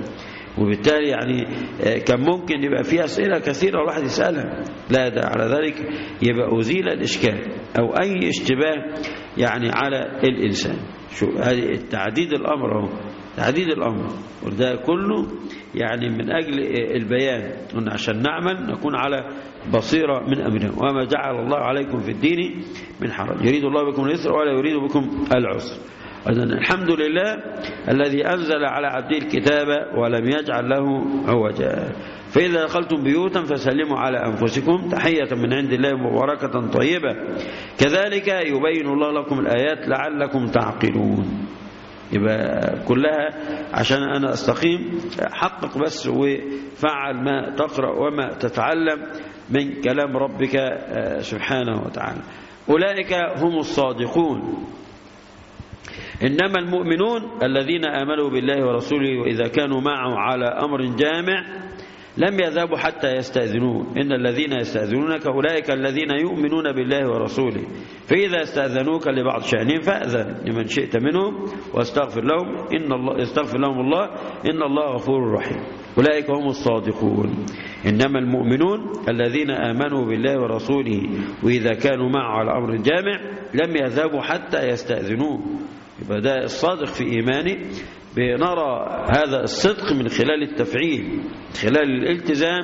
وبالتالي يعني كان ممكن يبقى فيه أسئلة كثيرة الواحد يسألها لا ده على ذلك يبقى أزيل الإشكال أو أي اشتباه يعني على الإنسان شو هذه التعديد الأمر اهو تعديد الأمر وده كله يعني من أجل البيان أن عشان نعمل نكون على بصيرة من أمرنا وما جعل الله عليكم في الدين من حرج يريد الله بكم اليسر ولا يريد بكم العسر إذن الحمد لله الذي أنزل على عبده الكتاب ولم يجعل له عوجا فإذا دخلتم بيوتا فسلموا على أنفسكم تحية من عند الله مباركة طيبة كذلك يبين الله لكم الآيات لعلكم تعقلون يبقى كلها عشان أنا أستقيم حقق بس وفعل ما تقرأ وما تتعلم من كلام ربك سبحانه وتعالى أولئك هم الصادقون إنما المؤمنون الذين آمنوا بالله ورسوله وإذا كانوا معه على أمر جامع لم يذهبوا حتى يستأذنوه إن الذين يستأذنونك أولئك الذين يؤمنون بالله ورسوله فإذا استأذنوك لبعض شأنهم فأذن لمن شئت منهم واستغفر لهم إن الله استغفر لهم الله إن الله غفور رحيم أولئك هم الصادقون إنما المؤمنون الذين آمنوا بالله ورسوله وإذا كانوا معه على أمر جامع لم يذهبوا حتى يستأذنوه يبقى ده الصادق في إيمانه بنرى هذا الصدق من خلال التفعيل خلال الالتزام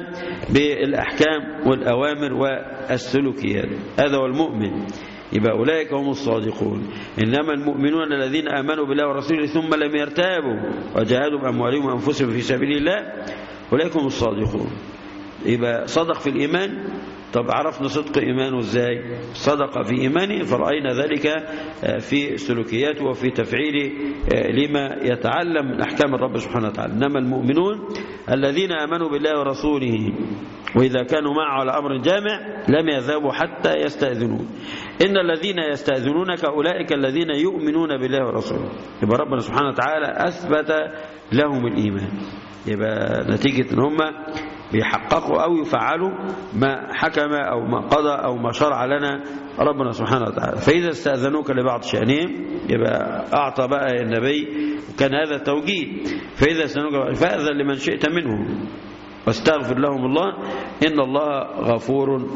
بالأحكام والأوامر والسلوكيات هذا هو المؤمن يبقى أولئك هم الصادقون إنما المؤمنون الذين آمنوا بالله ورسوله ثم لم يرتابوا وجاهدوا بأموالهم وأنفسهم في سبيل الله أولئك هم الصادقون يبقى صدق في الإيمان طب عرفنا صدق إيمانه إزاي صدق في إيمانه فرأينا ذلك في سلوكياته وفي تفعيله لما يتعلم من أحكام الرب سبحانه وتعالى إنما المؤمنون الذين آمنوا بالله ورسوله وإذا كانوا معه على أمر جامع لم يذهبوا حتى يستأذنون إن الذين يستأذنونك أولئك الذين يؤمنون بالله ورسوله يبقى ربنا سبحانه وتعالى أثبت لهم الإيمان يبقى نتيجة أن هم بيحققوا أو يفعلوا ما حكم أو ما قضى أو ما شرع لنا ربنا سبحانه وتعالى فإذا استأذنوك لبعض شأنهم يبقى أعطى بقى النبي وكان هذا التوجيه فإذا استأذنوك فأذن لمن شئت منهم واستغفر لهم الله إن الله غفور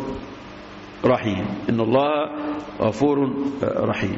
رحيم إن الله غفور رحيم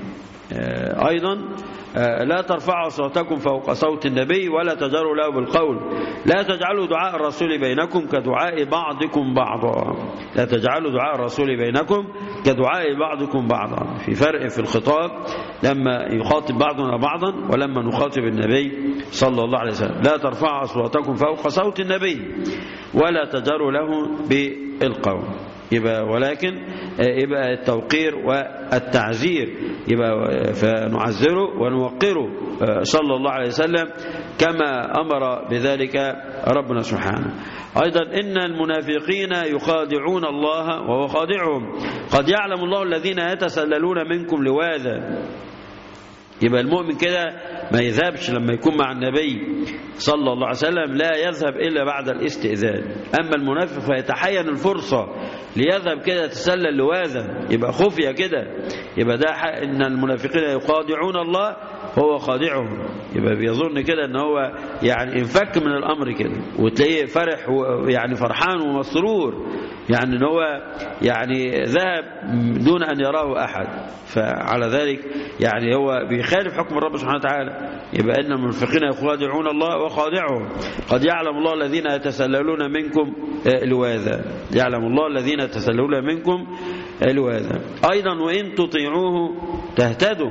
أيضا لا ترفعوا صوتكم فوق صوت النبي ولا تجروا له بالقول لا تجعلوا دعاء الرسول بينكم كدعاء بعضكم بعضا لا تجعلوا دعاء الرسول بينكم كدعاء بعضكم بعضا في فرق في الخطاب لما يخاطب بعضنا بعضا ولما نخاطب النبي صلى الله عليه وسلم لا ترفعوا أصواتكم فوق صوت النبي ولا تجروا له بالقول يبقى ولكن يبقى التوقير والتعزير يبقى فنعزره ونوقره صلى الله عليه وسلم كما أمر بذلك ربنا سبحانه أيضا إن المنافقين يخادعون الله وهو خادعهم قد يعلم الله الذين يتسللون منكم لواذا يبقى المؤمن كده ما يذهبش لما يكون مع النبي صلى الله عليه وسلم لا يذهب إلا بعد الاستئذان أما المنافق فيتحين الفرصة ليذهب كده يتسلل لواذا يبقى خفية كده يبقى ده إن المنافقين يخادعون الله هو خادعهم يبقى بيظن كده ان هو يعني انفك من الامر كده وتلاقيه فرح يعني فرحان ومسرور يعني ان هو يعني ذهب دون ان يراه احد فعلى ذلك يعني هو بيخالف حكم الرب سبحانه وتعالى يبقى ان المنافقين يخادعون الله وخادعهم قد يعلم الله الذين يتسللون منكم لواذا يعلم الله الذين يتسللون منكم لواذا ايضا وان تطيعوه تهتدوا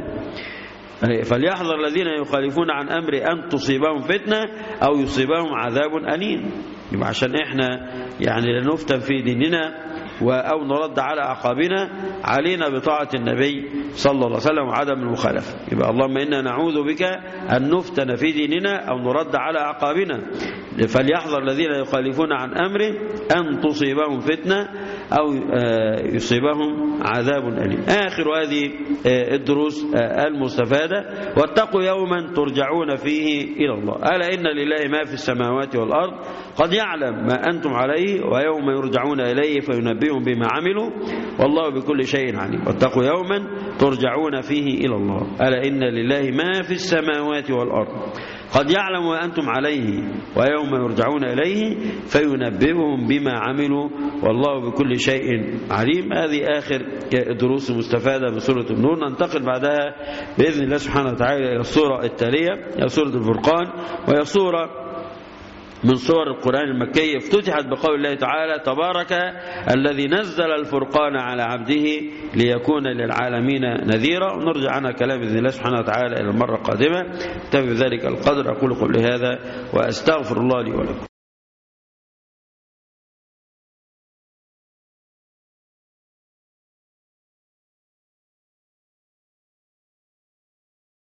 فليحذر الذين يخالفون عن أمر أن تصيبهم فتنة أو يصيبهم عذاب أليم يبقى عشان إحنا يعني لنفتن في ديننا أو نرد على أعقابنا علينا بطاعة النبي صلى الله عليه وسلم وعدم المخالفة يبقى اللهم إنا نعوذ بك أن نفتن في ديننا أو نرد على أعقابنا فليحذر الذين يخالفون عن أمره أن تصيبهم فتنة أو يصيبهم عذاب أليم آخر هذه الدروس المستفادة واتقوا يوما ترجعون فيه إلى الله ألا إن لله ما في السماوات والأرض قد يعلم ما أنتم عليه ويوم يرجعون إليه فينبئهم بما عملوا والله بكل شيء عليم واتقوا يوما ترجعون فيه إلى الله ألا إن لله ما في السماوات والأرض قد يعلم ما أنتم عليه ويوم يرجعون إليه فينبئهم بما عملوا والله بكل شيء عليم هذه آخر دروس مستفادة من سورة النور ننتقل بعدها بإذن الله سبحانه وتعالى إلى السورة التالية هي سورة الفرقان وهي سورة من صور القرآن المكي افتتحت بقول الله تعالى تبارك الذي نزل الفرقان على عبده ليكون للعالمين نذيرا ونرجع عنها كلام بإذن الله سبحانه وتعالى إلى المرة القادمة تبي بذلك القدر أقول قولي هذا وأستغفر الله لي ولكم